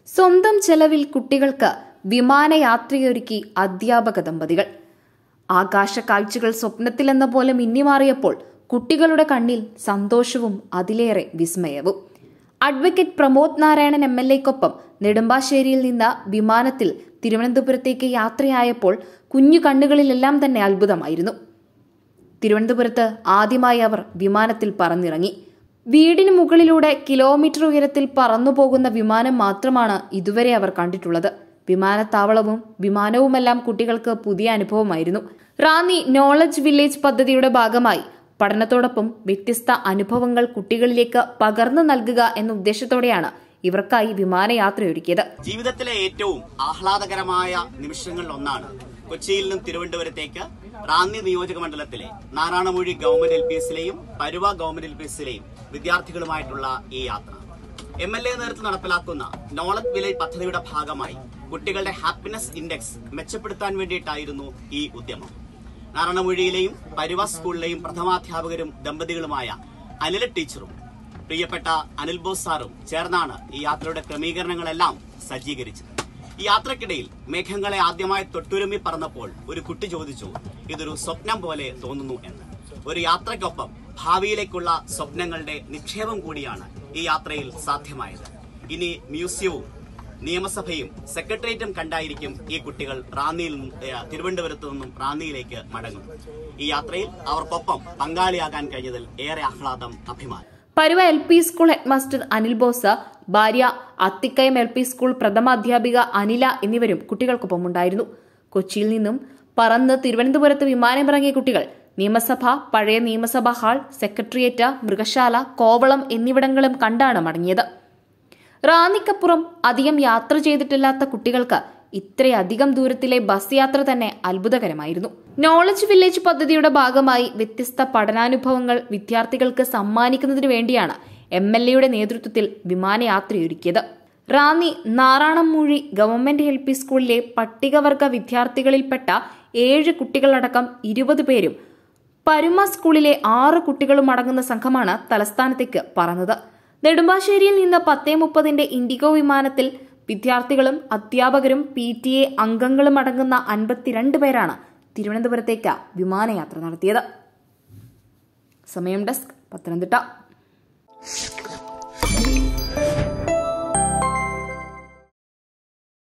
സ്വന്തം ചെലവിൽ കുട്ടികൾക്ക് വിമാനയാത്രയൊരുക്കി അധ്യാപക ദമ്പതികൾ ആകാശ കാഴ്ചകൾ സ്വപ്നത്തിലെന്ന പോലെ മിന്നിമാറിയപ്പോൾ കുട്ടികളുടെ കണ്ണിൽ സന്തോഷവും അതിലേറെ വിസ്മയവും advocate Pramod Narayanan M L എക്കൊപ്പം നെടുമ്പാശ്ശേരിയിൽ നിന്ന് വിമാനത്തിൽ തിരുവനന്തപുരത്തേക്ക് യാത്രയായപ്പോൾ കുഞ്ഞു കണ്ണുകളിലെല്ലാം തന്നെ അത്ഭുതമായിരുന്നു തിരുവനന്തപുരത്ത് ആദ്യമായി അവർ വിമാനത്തിൽ പറന്നിറങ്ങി വീടിന് മുകളിലൂടെ കിലോമീറ്റർ ഉയരത്തിൽ പറന്നുപോകുന്ന വിമാനം മാത്രമാണ് ഇതുവരെ അവർ കണ്ടിട്ടുള്ളത് വിമാനത്താവളവും വിമാനവുമെല്ലാം കുട്ടികൾക്ക് പുതിയ അനുഭവമായിരുന്നു റാന്നി നോളജ് വില്ലേജ് പദ്ധതിയുടെ ഭാഗമായി പഠനത്തോടൊപ്പം വ്യത്യസ്ത അനുഭവങ്ങൾ കുട്ടികളിലേക്ക് പകർന്നു നൽകുക എന്ന ഉദ്ദേശത്തോടെയാണ് ഇവർക്കായി വിമാനയാത്രയൊരുക്കിയത് ജീവിതത്തിലെ ഏറ്റവും ആഹ്ലാദകരമായ നിമിഷങ്ങളിൽ ഒന്നാണ് കൊച്ചിയിൽ നിന്നും തിരുവനന്തപുരത്തേക്ക് റാന്നി നിയോജക മണ്ഡലത്തിലെ നാരായണമൂഴി ഗവൺമെന്റ് എൽ പി എസിലെയും പരുവ ഗവൺമെന്റ് എൽ പി എസിലെയും വിദ്യാർത്ഥികളുമായിട്ടുള്ള ഈ യാത്ര എം എൽ എ നേതൃത്വം നടപ്പിലാക്കുന്ന നോളജ് വില്ലേജ് പദ്ധതിയുടെ ഭാഗമായി കുട്ടികളുടെ ഹാപ്പിനെസ് ഇൻഡെക്സ് മെച്ചപ്പെടുത്താൻ വേണ്ടിയിട്ടായിരുന്നു ഈ ഉദ്യമം നാരായണമൂഴിയിലെയും പരുവ സ്കൂളിലെയും പ്രഥമാധ്യാപകരും ദമ്പതികളുമായ അനില ടീച്ചറും പ്രിയപ്പെട്ട അനിൽ ബോസ് സാറും ചേർന്നാണ് ഈ യാത്രയുടെ ക്രമീകരണങ്ങളെല്ലാം സജ്ജീകരിച്ചത് ഈ യാത്രക്കിടയിൽ മേഘങ്ങളെ ആദ്യമായി തൊട്ടുരുമ്മി പറന്നപ്പോൾ ഒരു കുട്ടി ചോദിച്ചു ഇതൊരു സ്വപ്നം പോലെ തോന്നുന്നു എന്ന് ഒരു യാത്രയ്ക്കൊപ്പം ഭാവിയിലേക്കുള്ള സ്വപ്നങ്ങളുടെ നിക്ഷേപം കൂടിയാണ് ഈ യാത്രയിൽ സാധ്യമായത് ഇനി മ്യൂസിയവും നിയമസഭയും സെക്രട്ടേറിയറ്റും കണ്ടായിരിക്കും ഈ കുട്ടികൾ റാന്നിയിൽ നിന്നും ഏ, തിരുവനന്തപുരത്ത് നിന്നും റാന്നിയിലേക്ക് മടങ്ങും ഈ യാത്രയിൽ അവർക്കൊപ്പം പങ്കാളിയാകാൻ കഴിഞ്ഞതിൽ ഏറെ ആഹ്ലാദം അഭിമാനം Paruva L P school headmaster Anil Bose ഭാര്യ അത്തിക്കയം എൽ പി സ്കൂൾ പ്രഥമ അധ്യാപിക അനില എന്നിവരും കുട്ടികൾക്കൊപ്പമുണ്ടായിരുന്നു കൊച്ചിയിൽ നിന്നും പറന്ന് തിരുവനന്തപുരത്ത് വിമാനമിറങ്ങിയ കുട്ടികൾ നിയമസഭ പഴയ നിയമസഭാ ഹാൾ സെക്രട്ടേറിയറ്റ് മൃഗശാല കോവളം എന്നിവിടങ്ങളും കണ്ടാണ് മടങ്ങിയത് റാന്നിക്കപ്പുറം അധികം യാത്ര ചെയ്തിട്ടില്ലാത്ത കുട്ടികൾക്ക് ഇത്രയധികം ദൂരത്തിലെ ബസ് യാത്ര തന്നെ അത്ഭുതകരമായിരുന്നു നോളജ് വില്ലേജ് പദ്ധതിയുടെ ഭാഗമായി വ്യത്യസ്ത പഠനാനുഭവങ്ങൾ വിദ്യാർത്ഥികൾക്ക് സമ്മാനിക്കുന്നതിനു വേണ്ടിയാണ് എം എൽ എയുടെ നേതൃത്വത്തിൽ വിമാനയാത്രയൊരുക്കിയത് Ranni Naranammoozhi government L P സ്കൂളിലെ പട്ടികവർഗ വിദ്യാർത്ഥികളിൽപ്പെട്ട ഏഴ് കുട്ടികളടക്കം ഇരുപത് പേരും പരുമ സ്കൂളിലെ ആറ് കുട്ടികളും അടങ്ങുന്ന സംഘമാണ് തലസ്ഥാനത്തേക്ക് പറന്നത് നെടുമ്പാശ്ശേരിയിൽ നിന്ന് പത്തേ മുപ്പതിന്റെ ഇൻഡിഗോ വിമാനത്തിൽ വിദ്യാർത്ഥികളും അധ്യാപകരും പി ടി എ അംഗങ്ങളും അടങ്ങുന്ന അൻപത്തിരണ്ട് പേരാണ് തിരുവനന്തപുരത്തേക്ക് വിമാനയാത്ര നടത്തിയത് സമയം ഡെസ്ക് പത്തനംതിട്ട